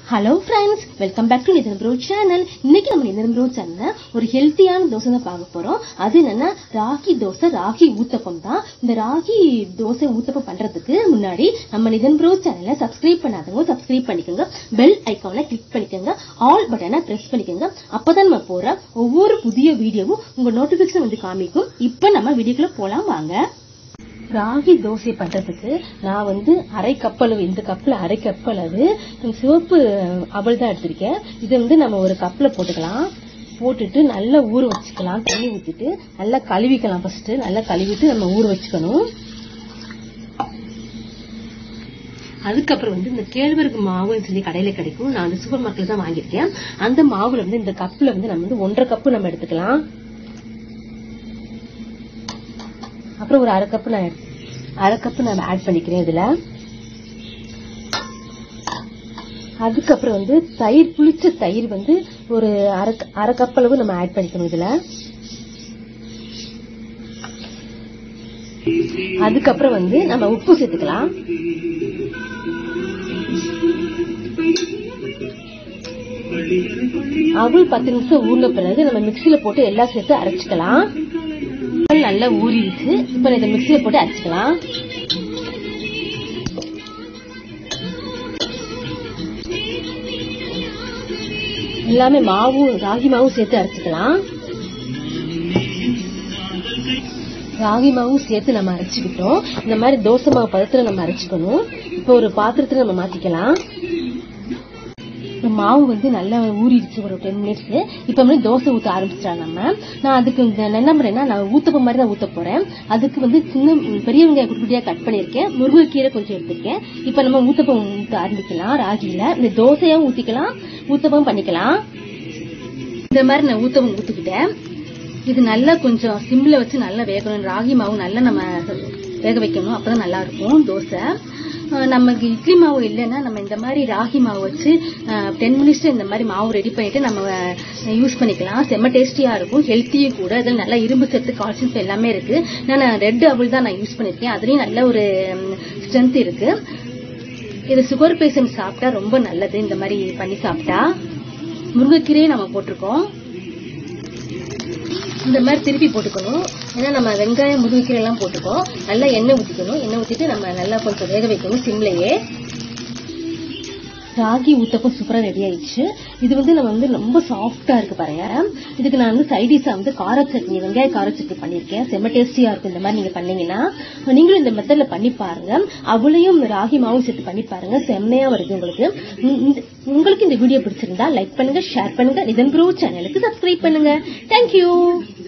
hello friends welcome back to Nithan bro channel இன்னைக்கு நம்ம Nithan bro சேனல்ல ஒரு ஹெல்த்தியான தோசை தான் பார்க்க போறோம் அது என்னன்னா ராகி தோசை ராகி ஊத்தப்பம் தான் இந்த ராகி தோசை ஊத்தப்பம் பண்றதுக்கு முன்னாடி நம்ம நிதன் ப்ரோ சேனலை சப்ஸ்கிரைப் பண்ணாதவங்க சப்ஸ்கிரைப் பண்ணிக்கோங்க பெல் ஐக்கானை கிளிக் பண்ணிக்கோங்க ஆல் பட்டனை பிரஸ் பண்ணிக்கோங்க அப்பதான் நம்ம போற ஒவ்வொரு புதிய வீடியோவும் உங்க நோட்டிபிகேஷன் வந்து காமிக்கும் இப்போ நம்ம வீடியோக்குள்ள போலாம் வாங்க ராகி தோசை பண்றதுக்கு நான் வந்து அரை கப் அளவு இந்த கப்ல அரை கப் அளவு சிவப்பு அவல் தான் எடுத்திருக்கேன் இதை வந்து நம்ம ஒரு கப்ல போட்டுக்கலாம் போட்டுட்டு நல்லா ஊற வச்சுக்கலாம் தண்ணி ஊத்திட்டு நல்லா கழுவிக்கலாம் ஃபர்ஸ்ட் நல்லா கழுவிட்டு நம்ம ஊற வச்சுக்கணும் அதுக்கப்புறம் வந்து இந்த கேழ்வரகு மாவுன்னு சொல்லி கடையில கிடைக்கும் நான் வந்து சூப்பர் மார்க்கெட்ல தான் வாங்கியிருக்கேன் அந்த மாவுல வந்து இந்த கப்ல வந்து நம்ம வந்து ஒன்றரை கப்பு நம்ம எடுத்துக்கலாம் அப்புறம் ஒரு அரை கப்பு நான் அரை கப்பு நான் ஆட் பண்ணிக்கிறேன் இதுல அதுக்கப்புறம் வந்து தயிர் புளிச்ச தயிர் வந்து ஒரு அரை அரை கப் அளவு நம்ம ஆட் பண்ணிக்கணும் இதுல அதுக்கப்புறம் வந்து நம்ம உப்பு சேர்த்துக்கலாம் அவள் பத்து நிமிஷம் ஊர்ன பிறகு நம்ம மிக்சியில போட்டு எல்லாம் சேர்த்து அரைச்சிக்கலாம் நல்லா ஊறிடுச்சு இப்ப இதை மிக்சியில போட்டு அரைச்சிக்கலாம் எல்லாமே மாவும் ராகி மாவும் சேர்த்து அரைச்சிக்கலாம் ராகி மாவும் சேர்த்து நம்ம அரைச்சிக்கிட்டோம் இந்த மாதிரி தோசை மாவு பதத்துல நம்ம அரைச்சிக்கணும் இப்போ ஒரு பாத்திரத்துல நம்ம மாத்திக்கலாம் மாவு வந்து நல்லா ஊறிடுச்சு ஒரு டென் மினிட்ஸ் இப்ப வந்து தோசை ஊத்த ஆரம்பிச்சிடலாம் நம்ம நான் அதுக்கு என்ன பண்றேன்னா நான் ஊத்தப்ப மாதிரி தான் ஊத்த போறேன் அதுக்கு வந்து சின்ன பெரிய வெங்காயம் குட்டி குட்டியா கட் பண்ணிருக்கேன் முருங்கைக்கீரை கொஞ்சம் எடுத்திருக்கேன் இப்ப நம்ம ஊத்தப்பம் ஊத்த ஆரம்பிக்கலாம் ராகில இந்த தோசையா ஊத்திக்கலாம் ஊத்தப்பம் பண்ணிக்கலாம் இந்த மாதிரி நான் ஊத்தப்பம் ஊத்திக்கிட்டேன் இது நல்லா கொஞ்சம் சிம்ல வச்சு நல்லா வேகணும் ராகி மாவு நல்லா நம்ம வேக வைக்கணும் அப்பதான் நல்லா இருக்கும் தோசை நமக்கு இட்லி மாவு இல்லைன்னா நம்ம இந்த மாதிரி ராகி மாவு வச்சு டென் மினிட்ஸ் இந்த மாதிரி மாவு ரெடி பண்ணிட்டு நம்ம யூஸ் பண்ணிக்கலாம் செம்ம டேஸ்டியா இருக்கும் ஹெல்த்தியும் கூட அதில் நல்லா இரும்பு சத்து கால்சியம் எல்லாமே இருக்கு நான் ரெட் அவள் தான் நான் யூஸ் பண்ணிருக்கேன் அதுலயும் நல்ல ஒரு ஸ்ட்ரென்த் இருக்கு இது சுகர் பேஷண்ட் சாப்பிட்டா ரொம்ப நல்லது இந்த மாதிரி பண்ணி சாப்பிட்டா முருங்கைக்கீரையும் நம்ம போட்டிருக்கோம் இந்த மாதிரி திருப்பி போட்டுக்கணும் ஏன்னா நம்ம வெங்காயம் முருங்கைக்கீரை எல்லாம் போட்டுக்கோம் நல்லா எண்ணெய் ஊற்றிக்கணும் எண்ணெய் ஊற்றிட்டு நம்ம நல்லா கொஞ்சம் வேக வைக்கணும் சிம்லையே ராகி ஊத்தப்பம் சூப்பரா ரெடி ஆயிடுச்சு இது வந்து நம்ம வந்து ரொம்ப சாஃப்டா இருக்கு பாருங்க இதுக்கு நான் வந்து சைடிஸா வந்து கார சட்னி வெங்காய கார சட்னி பண்ணிருக்கேன் செம்ம டேஸ்டியா இருக்கும் இந்த மாதிரி நீங்க பண்ணீங்கன்னா நீங்களும் இந்த மெத்தட்ல பண்ணி பாருங்க அவளையும் ராகி மாவும் சேர்த்து பண்ணி பாருங்க செம்மையா வருது உங்களுக்கு உங்களுக்கு இந்த வீடியோ பிடிச்சிருந்தா லைக் பண்ணுங்க ஷேர் பண்ணுங்க இதன் ப்ரோ சேனலுக்கு சப்ஸ்கிரைப் பண்ணுங்க தேங்க்யூ